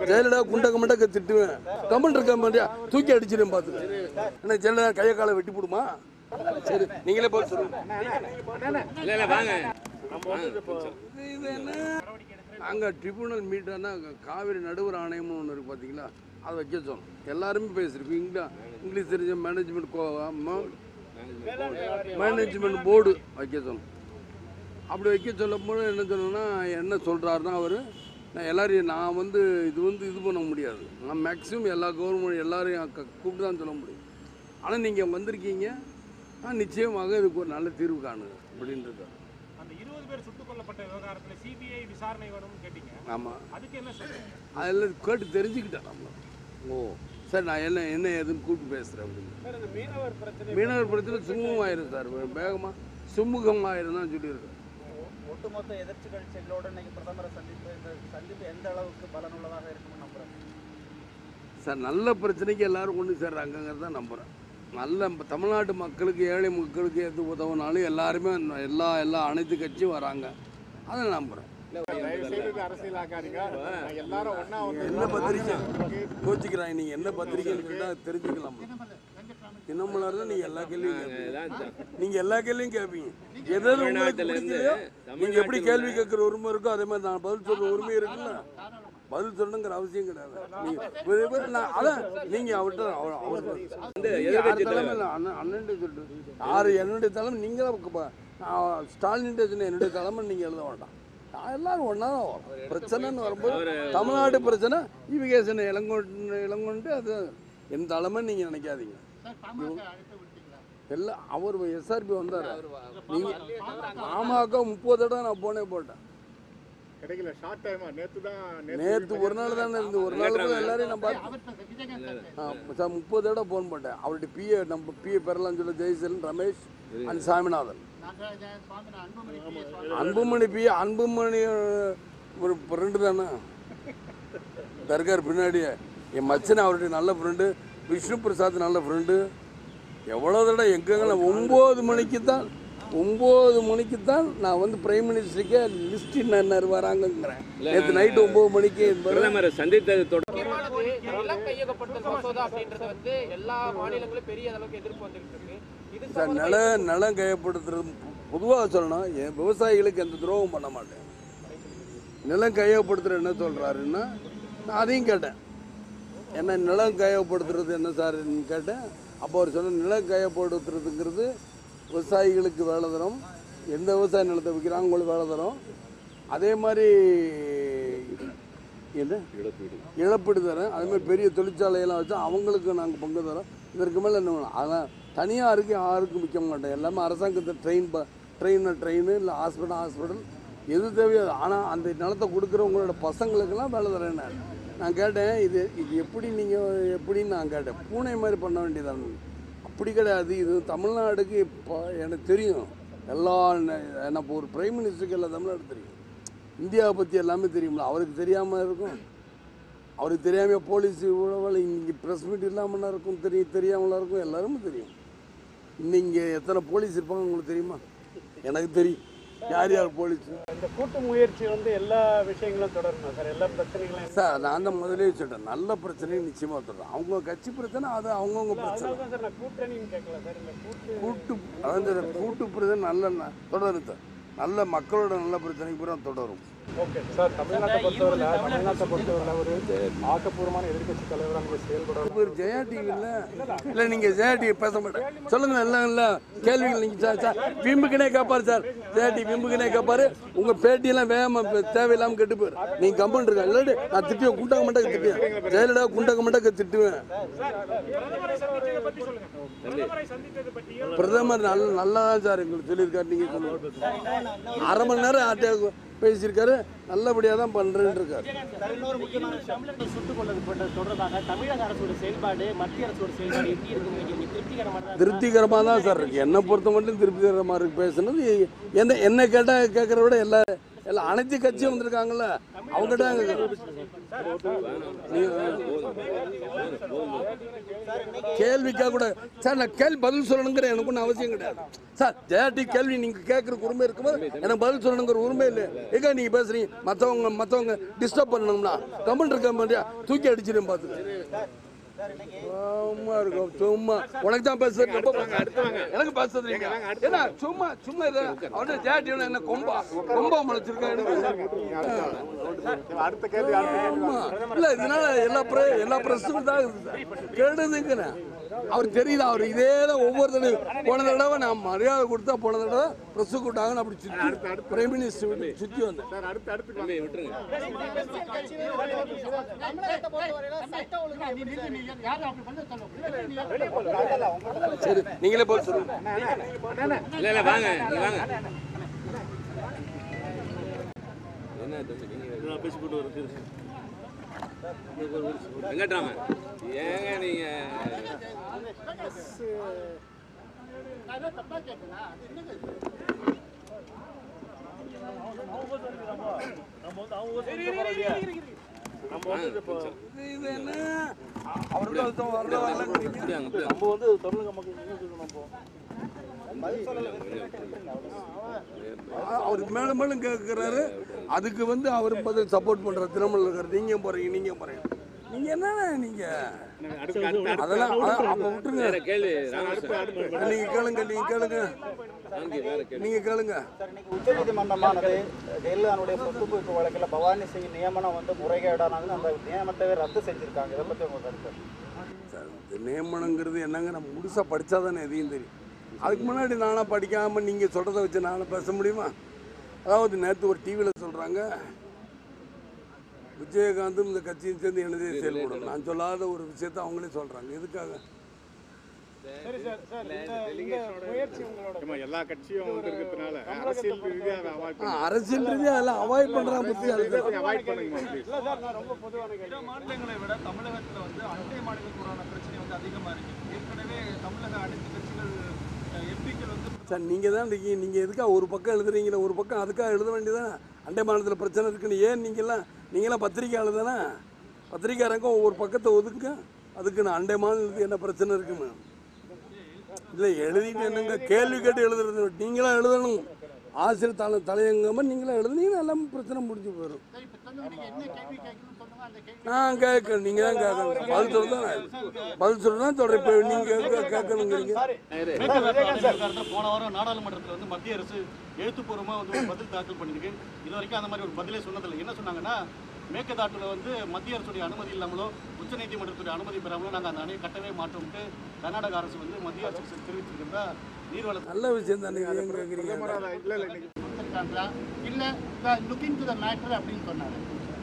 ஜெயலலிதா குண்டக்க மண்டக்க திட்டுவேன் கமெண்ட் இருக்க மாட்டியா தூக்கி அடிச்சிடும் பார்த்து என்ன ஜெயலலிதா கையை காலை வெட்டி போடுமா சரி நீங்களே போய் சொல்லுங்க இல்ல இல்ல வாங்க இது என்ன அங்கே ட்ரிபுனல் மீட்டானா காவிரி நடுவர் ஆணையம்னு ஒன்று இருக்குது பார்த்தீங்களா அதை வைக்க சொன்னோம் எல்லாருமே பேசியிருக்கோம் இங்கிலீஷ் இங்கிலீஷ் தெரிஞ்ச மேனேஜ்மெண்ட் கோ மேனேஜ்மெண்ட் போர்டு வைக்க சொன்னோம் அப்படி வைக்க சொல்லும்போது என்ன சொன்னோன்னா என்ன சொல்கிறாருன்னா அவர் நான் எல்லாரையும் நான் வந்து இது வந்து இது பண்ண முடியாது நான் மேக்ஸிமம் எல்லா கவர்மெண்ட் எல்லாரையும் க- கூப்பிட்டு தான் சொல்ல முடியும் ஆனால் நீங்கள் வந்திருக்கீங்க நான் நிச்சயமாக இதுக்கு ஒரு நல்ல தீர்வு காணுங்க அப்படின்றது அந்த இருபது பேர் சுட்டுக் கொல்லப்பட்ட விவகாரத்துல சிபிஐ விசாரணை வேணும்னு கேட்டீங்க ஆமாம் அதுக்கு என்ன சொல்றீங்க அதில் கேட்டு தெரிஞ்சுக்கிட்டேன் நம்ம ஓ சரி நான் என்ன என்ன ஏதுன்னு கூப்பிட்டு பேசுகிறேன் அப்படின்னு மீனவர் பிரச்சனை மீனவர் பிரச்சனை சுமூகமாயிரும் சார் வேகமாக சுமூகமாயிரும் தான் சொல்லியிருக்கேன் ஒட்டுமொத்த எதிர்ப்புகள் செல்லோடு இன்னைக்கு பிரதமரை சந்திப்பு இந்த சந்திப்பு எந்த அளவுக்கு பலனுள்ளதாக இருக்கும்னு நம்புறேன் சார் நல்ல பிரச்சனைக்கு எல்லாரும் கொண்டு சேர்றாங்கங்கிறத நம்புகிறேன் நல்ல நம்ம தமிழ்நாட்டு மக்களுக்கு ஏழை மக்களுக்கு எது உதவுனாலும் எல்லாருமே எல்லா எல்லா அனைத்து கட்சியும் வராங்க அதை நம்புகிறேன் அரசியலாக்காதீங்க எல்லாரும் ஒன்னா என்ன பத்திரிக்கை கோச்சிக்கிறாங்க நீங்கள் என்ன பத்திரிக்கைன்னு கேட்டால் தெரிஞ்சுக்கலாம் தினமலர் தான் நீங்கள் எல்லா கேள்வியும் கேட்பீங்க நீங்கள் எல்லா கேள்வியும் கேட்பீங்க எது எது உங்களுக்கு பிடிக்கலையோ நீங்கள் எப்படி கேள்வி கேட்குற உரிமை இருக்கோ அதே மாதிரி நான் பதில் சொல்கிற உரிமை இருக்குல்ல பதில் சொல்லணுங்கிற அவசியம் கிடையாது நீங்க வெறும் வெறும் நான் அதான் நீங்கள் அவர்கிட்ட அவர் அவர் யார் தலைமை இல்லை அண்ணன் அண்ணன் சொல்லிட்டு யார் என்னுடைய தலைமை நீங்களும் ஸ்டாலின் சொன்ன என்னுடைய தலைமை நீங்கள் எழுத வேண்டாம் நான் எல்லாரும் ஒன்றா தான் வரும் பிரச்சனைன்னு வரும்போது தமிழ்நாடு பிரச்சனை இவிகேசன் இளங்கொண்டு இளங்கொண்டு அது என் தலைமை நீங்கள் நினைக்காதீங்க எல்லாம் அவர் எஸ்ஆர்பி வந்தார் நீங்கள் பாமக முப்பது தடவை நான் போனே போட்டேன் கிடைக்கல ஷார்ட் டைமா நேத்து தான் நேற்று ஒரு நாள் தானே இருந்து ஒரு நாள் கூட எல்லாரையும் நான் பார்த்து ஆ, சார் முப்பது தடவை ஃபோன் பண்ணேன் அவர்கிட்ட பிஏ நம்ம பிஏ பெறலாம்னு சொல்லி ஜெயசீலன் ரமேஷ் அண்ட் சாமிநாதன் அன்புமணி பிஏ அன்புமணி அஹ், ஒரு ஃப்ரெண்டு தானே தர்கார் பின்னாடியே என் மச்சன் அவருடைய நல்ல ஃப்ரெண்டு விஷ்ணு பிரசாத் நல்ல ஃப்ரெண்டு எவ்வளோ தடவை எங்கெங்க ஒம்பது மணிக்கு தான் ஒம்பது மணிக்கு தான் நான் வந்து பிரைம் மினிஸ்டருக்கே லிஸ்ட் என்ன வராங்கங்கிறேன் நேற்று நைட்டு ஒம்பது மணிக்கு என்பது பிரதமரை சந்தித்தது தொடர் நிலம் கையகப்படுத்தல் மசோதா அப்படின்றது வந்து எல்லா மாநிலங்களும் பெரிய அளவுக்கு எதிர்ப்பு வந்துட்டு இருக்கு இது சார் நில நிலம் கையப்படுத்துறது பொதுவாக சொல்லணும் என் விவசாயிகளுக்கு எந்த துரோகம் பண்ண மாட்டேன் நிலம் கையகப்படுத்துற என்ன சொல்கிறாருன்னா நான் அதையும் கேட்டேன் என்ன நிலம் கையகப்படுத்துறது என்ன சார்ன்னு கேட்டேன் அப்போ அவர் சொன்ன நிலம் கையப்படுத்துறதுங்கிறது விவசாயிகளுக்கு வேலை தரும் எந்த விவசாய நிலத்தை விற்கிறாங்க உங்களுக்கு வேலை தரும் அதே மாதிரி என்ன இழப்பீடு தரேன் அதே மாதிரி பெரிய தொழிற்சாலையெல்லாம் வச்சா அவங்களுக்கு நாங்கள் பங்கு தரோம் இதற்கு மேலே என்ன வேணும் அதான் தனியாருக்கு யாருக்கும் விற்க மாட்டேன் எல்லாமே அரசாங்கத்தை ட்ரெயின் ப ட்ரெயினை ட்ரெயின் இல்லை ஹாஸ்பிட்டல் ஹாஸ்பிட்டல் எது தேவையோ ஆனால் அந்த நிலத்தை கொடுக்குறவங்களோட பசங்களுக்கெல்லாம் வேலை தரேன் நான் நான் கேட்டேன் இது இது எப்படி நீங்கள் எப்படின்னு நான் கேட்டேன் பூனை மாதிரி பண்ண வேண்டியதான அப்படி கிடையாது இது தமிழ்நாடுக்கு இப்போ எனக்கு தெரியும் எல்லா எனக்கு ஒரு பிரைம் மினிஸ்டருக்கு எல்லா தமிழ்நாடு தெரியும் இந்தியாவை பற்றி எல்லாமே தெரியும்ல அவருக்கு தெரியாமல் இருக்கும் அவருக்கு தெரியாமல் போலீஸ் உழவல் இன்றைக்கி ப்ரெஸ் மீட் இல்லாமல் இருக்கும் தெரியும் தெரியாமலாம் இருக்கும் எல்லாருமே தெரியும் இங்கே எத்தனை போலீஸ் இருப்பாங்க உங்களுக்கு தெரியுமா எனக்கு தெரியும் யார் யார் போலீஸ் இந்த கூட்டு முயற்சி வந்து எல்லா விஷயங்களும் தொடரணும் சார் எல்லா பிரச்சனைகளும் சார் நான் தான் முதலே சொல்லிட்டேன் நல்ல பிரச்சனையை நிச்சயமாக சொல்கிறேன் அவங்க கட்சி பிரச்சனை அது அவங்கவுங்க பிரச்சனை அதனால தான் சார் நான் கூட்டணின்னு கேட்கல சார் இந்த கூட்டு கூட்டு அதான் சார் கூட்டு பிரச்சனை நல்ல ந- தொடரும் சார் நல்ல மக்களோட நல்ல பிரச்சனைக்கு பூரா தொடரும் ஓகே சார் தமிழ்நாட்டை பொறுத்தவரை தமிழ்நாட்டை பொறுத்தவரை ஒரு ஆக்கப்பூர்வமான எதிர்க்கட்சி தலைவராக நீங்கள் செயல்பட இவர் ஜெயா டிவியில் இல்லை நீங்கள் ஜெயா டிவி பேச மாட்டேன் சொல்லுங்க எல்லாம் இல்லை கேள்விகள் நீங்கள் சார் சார் விம்புக்குனே கேட்பாரு சார் ஜெயா டிவி விம்புக்குனே கேட்பாரு உங்கள் பேட்டியெல்லாம் வேகமாக தேவையில்லாமல் கெட்டு போயிரு நீங்கள் கம்பன் இருக்கா இல்லாட்டி நான் திட்டுவேன் குண்டக மண்டக்க திட்டுவேன் ஜெயலலிதா குண்டக மண்டக்க திட்டுவேன் பிரதமரை சந்தித்ததை பற்றி சொல்லுங்க பிரதமரை சந்தித்ததை பற்றியும் பிரதமர் நல்ல நல்லா தான் சார் எங்களுக்கு சொல்லியிருக்காரு நீங்கள் சொல்லுங்க அரை மணி நேரம் ஆர்டிஓ பேசியிருக்காரு நல்லபடியாக தான் பண்ணுறேன்னு இருக்காரு சார் இன்னொரு முக்கியமான விஷயம் தமிழர்கள் சுட்டுக் கொல்லப்பட்டது தொடர்பாக தமிழக அரசோட செயல்பாடு மத்திய அரசோட செயல்பாடு எப்படி இருக்குன்னு நினைக்கிறீங்க திருப்திகரமாக தான் திருப்திகரமாக தான் சார் இருக்கு என்னை பொறுத்த மட்டும் திருப்திகரமாக இருக்கு பேசுனது என்ன என்ன கேட்டால் கேட்குற விட எல்லா எல்லாம் அனைத்து கட்சியும் வந்திருக்காங்கல்ல அவங்ககிட்ட கேள்விக்காக கூட சார் நான் கேள்வி பதில் சொல்லணுங்கிற எனக்கு ஒன்றும் அவசியம் கிடையாது சார் ஜெயாட்டி கேள்வி நீங்கள் கேட்குற உரிமை இருக்கும்போது எனக்கு பதில் சொல்லணுங்கிற உரிமை இல்லை எங்க நீங்கள் பேசுறீங்க மற்றவங்க மற்றவங்க டிஸ்டர்ப் பண்ணணும்னா கமெண்ட் இருக்க மாட்டியா தூக்கி அடிச்சிடும் பார்த்துக்க சும்மா இருக்கும் சும்மா உனக்கு தான் பேசுறது ரொம்ப எனக்கு பேசுறது இல்லைங்க. ஏன்னா சும்மா சும்மா இது அவன ஜாட்டியோட என்ன கொம்பா கொம்பா முளைச்சிருக்கேன் அடுத்த கேள்வி ஆமா. இல்ல இதனால எல்லா பிர எல்லா பிரச்சனையும் தான் இருக்குது கெடுதுங்கிறேன் அவர் தெரியல அவர் இதே தான் ஒவ்வொரு தடவை போன தடவை நான் மரியாதை கொடுத்தா போன தடவை ப்ரெஸ் கூட்டாங்கன்னு அப்படி சுற்றி பிரைம் மினிஸ்டர் சுற்றி வந்தேன் தம்பி, விட்டுருங்க தமிழகத்தை பொறுத்தவரையில சட்ட ஒழுங்கு எப்படி சார் சரி நீங்களே போய் சொல்லுங்க இல்ல இல்ல வாங்க நீங்க வாங்க என்ன தம்பி, நீங்க வெங்கட்ராமன் ஏங்க நீங்க வாங்க, கொஞ்சம். இது என்ன அவரோட ஒருத்தன் வரல வரலங்கிறீங்க அப்படியே அங்க, அப்படியே அங்க. நம்ம வந்து தமிழக மக்கள் என்ன சொல்லணும் அவருக்கு மேலும் மேலும் கேட்குறாரு அதுக்கு வந்து அவர் பதில் சப்போர்ட் பண்ற தினமல் இருக்கிற நீங்க போறீங்க நீங்க போறீங்க நீங்க என்னண்ணே நீங்க அதெல்லாம் அ- அப்ப விட்டுருங்க வேற கேள்வி ராமகிருஷ்ணன் நீங்க கேளுங்க நீங்க கேளுங்க வாங்கி வேற கேள்வி நீங்க கேளுங்க சார் இன்னைக்கு உச்சநீதிமன்றமானது ஜெயலலிதாவுடைய சொத்து குவிப்பு வழக்கில் பவானி சிங் நியமனம் வந்து முறைகேடானது அந்த நியமனத்தை ரத்து செஞ்சிருக்காங்க இதை பத்தி உங்க கருத்து சார், இந்த நியமனங்கிறது என்னங்க நம்ம முழுசா படிச்சாதானே எதையும் தெரியும் அதுக்கு முன்னாடி நானா படிக்காம நீங்க சொல்றதை வச்சு நானும் பேச முடியுமா அதாவது நேற்று ஒரு டிவியில் சொல்றாங்க விஜயகாந்தும் இந்த கட்சியும் சேர்ந்து இணைந்தே செயல்படும் நான் சொல்லாத ஒரு விஷயத்தை அவங்களே சொல்றாங்க எதுக்காக சரி சார் சார் இந்த இந்த முயற்சி உங்களோட எல்லா கட்சியும் வந்து இருக்கிறதுனால அரசியல் ரீதியாக அவாய்ட் ஆ, அரசியல் ரீதியாக எல்லாம் அவாய்ட் பண்றாங்க பத்தி அதுக்கு அவாய்ட் பண்ணுங்க ப்ளீஸ் இல்ல சார் நான் ரொம்ப பொதுவான கேள்வி மாநிலங்களை விட தமிழகத்துல வந்து அண்டை மாநிலங்களோட பிரச்சனை வந்து அதிகமா இருக்கு ஏற்கனவே தமிழக அனைத்து கட்சிகள் எம்பிக்கள் வந்து சார் நீங்கள் தான் இருக்கீங்க நீங்கள் எதுக்காக ஒரு பக்கம் எழுதுறீங்களா ஒரு பக்கம் அதுக்காக எழுத வேண்டியதானே அண்டை மாநிலத்தில் பிரச்சனை இருக்குன்னு ஏன் நீங்கள்லாம் நீங்களாம் பத்திரிக்கையாளர் தானே பத்திரிக்கையாளருக்கும் ஒவ்வொரு பக்கத்தை ஒதுங்க அதுக்கு நான் அண்டை மாநிலத்துக்கு என்ன பிரச்சனை இருக்குன்னு இல்லை எழுதிட்டு என்னங்க கேள்வி கேட்டு எழுதுறது நீங்களாம் எழுதணும் ஆசிரியர் தலை தலையங்கமாக நீங்களாம் எழுதுனீங்கன்னா எல்லாமே பிரச்சனை முடிஞ்சு போயிடும் நான் கேட்க நீங்கள் தான் கேட்கணும் பதில் சொல்ல தான் பதில் சொல்ல தான் தொடர் இப்போ நீங்கள் கேட்க கேட்கணுங்கிறீங்க விவகாரத்தில் போன வாரம் நாடாளுமன்றத்தில் வந்து மத்திய அரசு எழுத்துப்பூர்வமாக வந்து ஒரு பதில் தாக்கல் பண்ணியிருக்கு இது வரைக்கும் அந்த மாதிரி ஒரு பதிலே சொன்னதில்லை என்ன சொன்னாங்கன்னா மேற்கதாட்டில் வந்து மத்திய அரசுடைய அனுமதி இல்லாமலோ உச்சநீதிமன்றத்துடைய அனுமதி பெறாமலோ நாங்கள் அந்த அணையை கட்டவே மாட்டோம்ட்டு கர்நாடக அரசு வந்து மத்திய அரசுக்கு தெரிவித்திருக்கிறதா நீர்வள நல்ல விஷயம் தானே இது ஏன் கேட்குறீங்க இல்ல இல்ல இன்னைக்கு கொடுத்திருக்காங்களா இல்லை லுக்கிங் டு த மேட்டர் அப்படின்னு சொன்னாங்க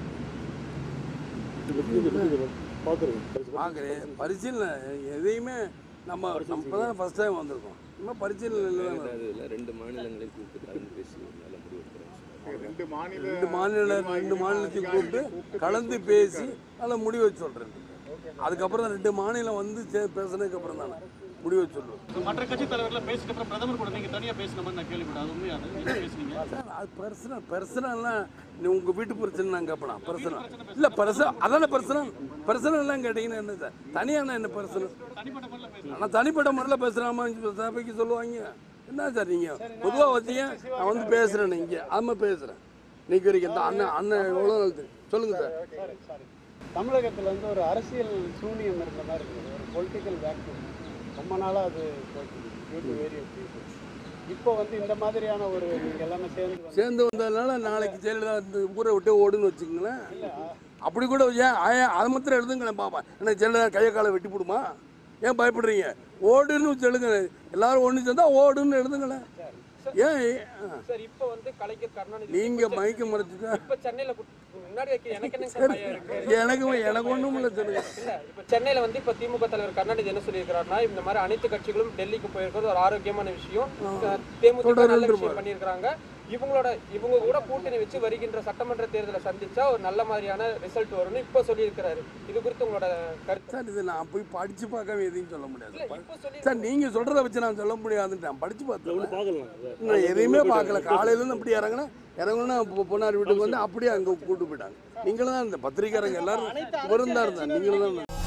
பார்க்குறேன் பரிசீலனை எதையுமே நம்ம நம்ம இப்போ தான் ஃபஸ்ட் டைம் வந்திருக்கோம் இன்னும் பரிசீலனை இல்லை அதுல ரெண்டு மாநிலங்களை கூப்பிட்டு கலந்து பேசி ஒரு நல்ல முடிவு எடுக்கிறேன் ரெண்டு மாநில ரெண்டு மாநில ரெண்டு மாநிலத்தையும் கூப்பிட்டு கலந்து பேசி அதில் முடிவு வச்சு சொல்கிறேன் அதுக்கப்புறம் தான் ரெண்டு மாநிலம் வந்து சே பேசுனதுக்கு அப்புறம் தானே முடிவு வச்சு சொல்லுவேன் மற்ற கட்சி தலைவர்கள் பேசிட்டு அப்புறம் பிரதமர் கூட நீங்கள் தனியாக பேசின மாதிரி நான் கேள்விப்பட்டேன் அது உண்மையாக என்ன பேசுனீங்க சார் அது பர்சனல் பர்சனல்லாம் நீ உங்கள் வீட்டு பிரச்சனை நான் கேட்பேனா பர்சனல் இல்லை பர்சனல் அதானே பர்சனல் பர்சனல்லாம் கேட்டிங்கன்னா என்ன சார் தனியான என்ன பர்சனல் தனிப்பட்ட முறையில் பேச ஆனால் தனிப்பட்ட முறையில் பேசுகிறாமா சபைக்கு சொல்லுவாங்க என்ன சார் நீங்கள் பொதுவாக வச்சீங்க நான் வந்து பேசுகிறேன் இங்கே ஆமா பேசுகிறேன் இன்னைக்கு வரைக்கும் இந்த அண்ணன் அண்ணன் எவ்வளோ நாள் தெரியும் சொல்லுங்கள் சார் தமிழகத்தில் வந்து ஒரு அரசியல் சூனியம் இருந்த மாதிரி இருக்குது ஒரு பொலிட்டிக்கல் வேக்யூம் ரொம்ப நாளாக அது போயிட்டு வேரியஸ் இப்போ வந்து இந்த மாதிரியான ஒரு நீங்கள் எல்லாமே சேர்ந்து வந்து சேர்ந்து வந்ததுனால நாளைக்கு ஜெயலலிதா இந்த ஊரை விட்டு ஓடுன்னு வச்சுக்கோங்களேன் அப்படி கூட ஏன் ஏன் அதை மாத்திரம் எழுதுங்களேன் பாப்பா என்ன ஜெயலலிதா கையை காலை வெட்டி போடுமா ஏன் பயப்படுறீங்க ஓடுன்னு வச்சு எழுதுங்க எல்லாரும் ஒன்று சேர்ந்தா ஓடுன்னு எழுதுங்களேன் ஏன் ஆ. சார் இப்போ வந்து கலைஞர் கருணாநிதி நீங்க மயக்க மறைச்சிட்டா இப்போ சென்னையில் முன்னாடி வைக்க எனக்கு என்ன சார் பயம் இருக்கு எனக்கு எனக்கு ஒன்றும் இல்லை சொல்லுங்க இல்ல இப்ப சென்னையில வந்து இப்ப திமுக தலைவர் கருணாநிதி என்ன சொல்லியிருக்கிறாருன்னா இந்த மாதிரி அனைத்து கட்சிகளும் டெல்லிக்கு போயிருக்கிறது ஒரு ஆரோக்கியமான விஷயம் அஹ் தேமுதிக நல்ல தொடர்ந்து விஷயம் பண்ணியிருக்கிறாங்க இவங்களோட இவங்க கூட கூட்டணி வச்சு வருகின்ற சட்டமன்ற தேர்தலை சந்திச்சா ஒரு நல்ல மாதிரியான ரிசல்ட் வரும்னு இப்ப சொல்லியிருக்கிறாரு இது குறித்து உங்களோட கருத்து சார் இது நான் போய் படிச்சு பார்க்காம எதையும் சொல்ல முடியாது இல்ல இப்ப சொல்லி சார் நீங்க சொல்றத வச்சு நான் சொல்ல முடியாதுன்னு நான் படிச்சு பார்த்தேன் நான் எதையுமே பார்க்கல காலையில இருந்து அப்படி இறங்கினேன் இறங்குனா பொன்னார் வீட்டுக்கு வந்து அப்படியே அங்க கூட்டு போயிட்டாங்க நீங்களும் தான் இந்த பத்திரிக்காரங்க எல்லாரும் இவரும் தான் இருந்தார் நீங்களும் தான் இருந்தார்.